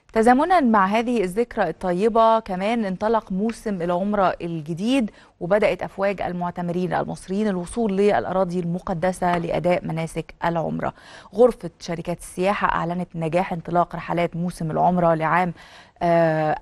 تزامنا مع هذه الذكرى الطيبة كمان انطلق موسم العمرة الجديد وبدأت أفواج المعتمرين المصريين الوصول للأراضي المقدسة لأداء مناسك العمرة غرفة شركات السياحة أعلنت نجاح انطلاق رحلات موسم العمرة لعام آه،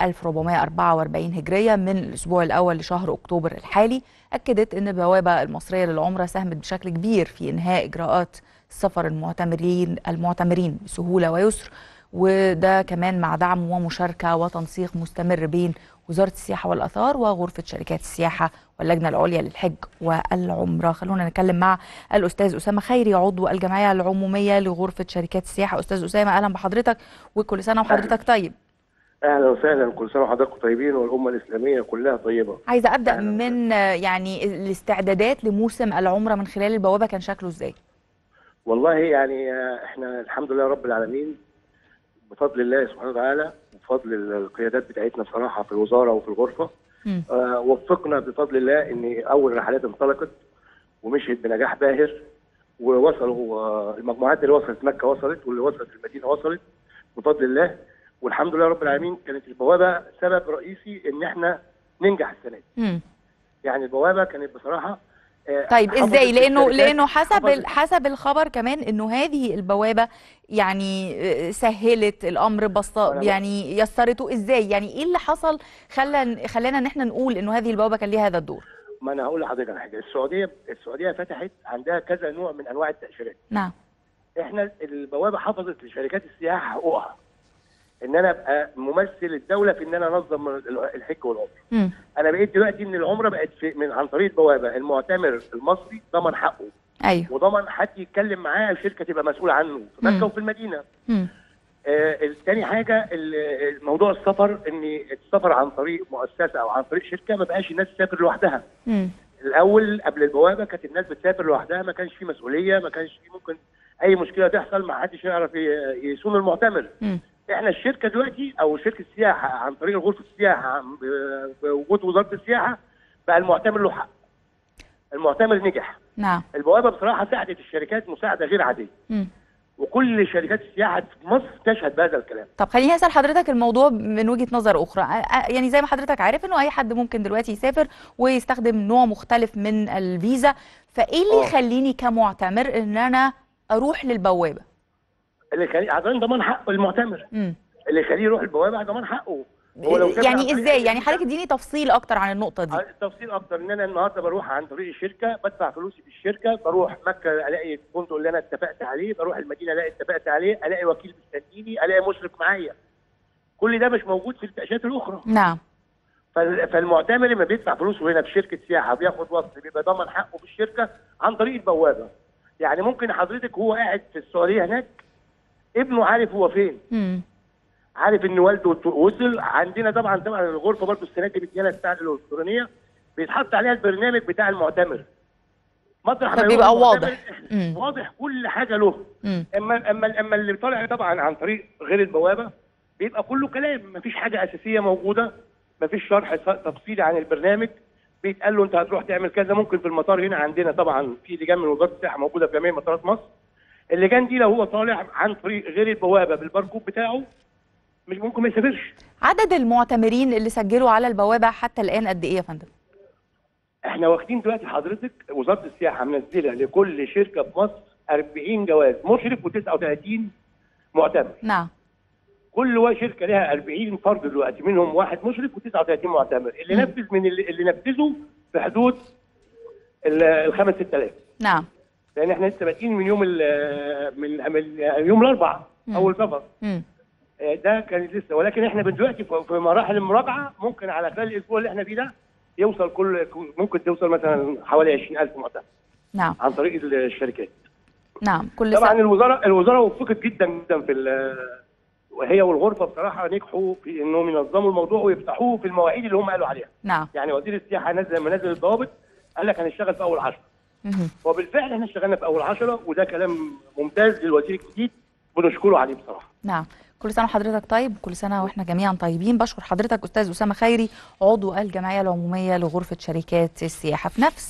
1444 هجرية من الأسبوع الأول لشهر أكتوبر الحالي أكدت أن البوابة المصرية للعمرة ساهمت بشكل كبير في إنهاء إجراءات سفر المعتمرين المعتمرين بسهولة ويسر وده كمان مع دعم ومشاركة وتنسيق مستمر بين وزارة السياحة والآثار وغرفة شركات السياحة واللجنة العليا للحج والعمرة خلونا نتكلم مع الأستاذ أسامة خيري عضو الجمعية العمومية لغرفة شركات السياحة أستاذ أسامة أهلا بحضرتك وكل سنة وحضرتك طيب اهلا وسهلا كل سنه وحضراتكم طيبين والامه الاسلاميه كلها طيبه عايزة أبدأ أهلاً من آه، يعني الاستعدادات لموسم العمرة من خلال البوابة كان شكله إزاي؟ والله يعني آه، احنا الحمد لله رب العالمين بفضل الله سبحانه وتعالى وبفضل القيادات بتاعتنا بصراحه في الوزاره وفي الغرفه مم. آه وفقنا بفضل الله ان اول رحلات انطلقت ومشيت بنجاح باهر ووصلوا آه المجموعات اللي وصلت مكه وصلت واللي وصلت المدينه وصلت بفضل الله والحمد لله رب العالمين كانت البوابه سبب رئيسي ان احنا ننجح السنه دي مم. يعني البوابه كانت بصراحه آه، طيب حفظت ازاي لانه الشركات- لانه حسب حفظت- ال- حسب الخبر كمان انه هذه البوابه يعني آه، سهلت الامر بسط أنا- يعني يسرته ازاي يعني ايه اللي حصل خلى خلانا ان احنا نقول انه هذه البوابه كان ليها هذا الدور ما انا هقول لحضرتك على حاجه السعوديه السعوديه فتحت عندها كذا نوع من انواع التاشيرات نعم احنا البوابه حفظت لشركات السياحه حقوقها ان انا ابقى ممثل الدوله في ان انا انظم الحج والعمره مم. انا بقيت دلوقتي ان العمره بقت في من عن طريق البوابه المعتمر المصري ضمن حقه ايوه وضمن حد يتكلم معاه شركه تبقى مسؤوله عنه في مم. مكه وفي المدينه مم. آه الثاني حاجه ال- موضوع السفر ان السفر عن طريق مؤسسه او عن طريق شركه ما بقاش الناس تسافر لوحدها مم. الاول قبل البوابه كانت الناس بتسافر لوحدها ما كانش في مسؤوليه ما كانش في ممكن اي مشكله تحصل ما حدش يعرف ي- يصون المعتمر مم. احنا الشركه دلوقتي او شركه السياحه عن طريق غرفه السياحه عن- ب- بوجود وزاره السياحه بقى المعتمر له حق المعتمر نجح نعم البوابه بصراحه ساعدت الشركات مساعده غير عاديه مم. وكل شركات السياحه في مصر تشهد بهذا الكلام طب خليني اسال حضرتك الموضوع من وجهه نظر اخرى آه، آه، يعني زي ما حضرتك عارف انه اي حد ممكن دلوقتي يسافر ويستخدم نوع مختلف من الفيزا فايه اللي آه. يخليني كمعتمر ان انا اروح للبوابه اللي يخليه عشان ضمان حق المعتمر مم. اللي يخليه يروح البوابه ضمان حقه هو لو سافر عن يعني طريق ازاي أي يعني شركة- حضرتك اديني تفصيل اكتر عن النقطه دي التفصيل اكتر ان انا النهارده بروح عن طريق الشركه بدفع فلوسي في الشركه بروح مكه الاقي الفندق اللي انا اتفقت عليه بروح المدينه الاقي اتفقت عليه الاقي وكيل مستنيني الاقي مشرف معايا كل ده مش موجود في التاشيرات الاخرى نعم فال- فالمعتمر لما بيدفع فلوسه هنا في شركه سياحه بياخد وصل بيبقى ضامن حقه في الشركه عن طريق البوابه يعني ممكن حضرتك هو قاعد في السعوديه هناك ابنه عارف هو فين مم. عارف ان والده ت- وصل عندنا طبعا طبعا الغرفه برضه السنه دي بتجينا الساعه الالكترونيه بيتحط عليها البرنامج بتاع المعتمر مطرح ما فبيبقى يروح المعتمر، واضح. مم. واضح كل حاجه له مم. اما اما اما اللي طالع طبعا عن طريق غير البوابه بيبقى كله كلام مفيش حاجه اساسيه موجوده مفيش شرح س- تفصيلي عن البرنامج بيتقال له انت هتروح تعمل كذا ممكن في المطار هنا عندنا طبعا في لجان من وزاره السياحه موجوده في جميع مطارات مصر اللجان دي لو هو طالع عن طريق غير البوابه بالباركود بتاعه مش ممكن ما يسافرش عدد المعتمرين اللي سجلوا على البوابه حتى الان قد ايه يا فندم احنا واخدين دلوقتي حضرتك وزاره السياحه منزله لكل شركه في مصر 40 جواز مشرف و39 معتمر نعم كل وا- شركه لها 40 فرد دلوقتي منهم واحد مشرف و39 معتمر اللي مم. نفذ من اللي, اللي نفذوا في حدود ال- الخمس 6000 نعم لان احنا لسه بادئين من يوم ال- من من يوم الاربعاء مم. اول سفر مم. آه، ده كان لسه ولكن احنا من دلوقتي في في مراحل المراجعه ممكن على خلال الاسبوع اللي احنا فيه ده يوصل كل ممكن توصل مثلا حوالي 20000 معتمر نعم عن طريق الشركات نعم كل طبعا سنه الوزاره الوزاره وفقت جدا جدا في ال- وهي والغرفه بصراحه نجحوا في انهم ينظموا الموضوع ويفتحوه في المواعيد اللي هم قالوا عليها نعم يعني وزير السياحه نزل لما نزل الضوابط قال لك هنشتغل في اول 10 مهم. وبالفعل احنا اشتغلنا في اول 10 وده كلام ممتاز للوزير الجديد بنشكره عليه بصراحه نعم كل سنه وحضرتك طيب كل سنه واحنا جميعا طيبين بشكر حضرتك استاذ اسامه خيري عضو الجمعيه العموميه لغرفه شركات السياحه في نفس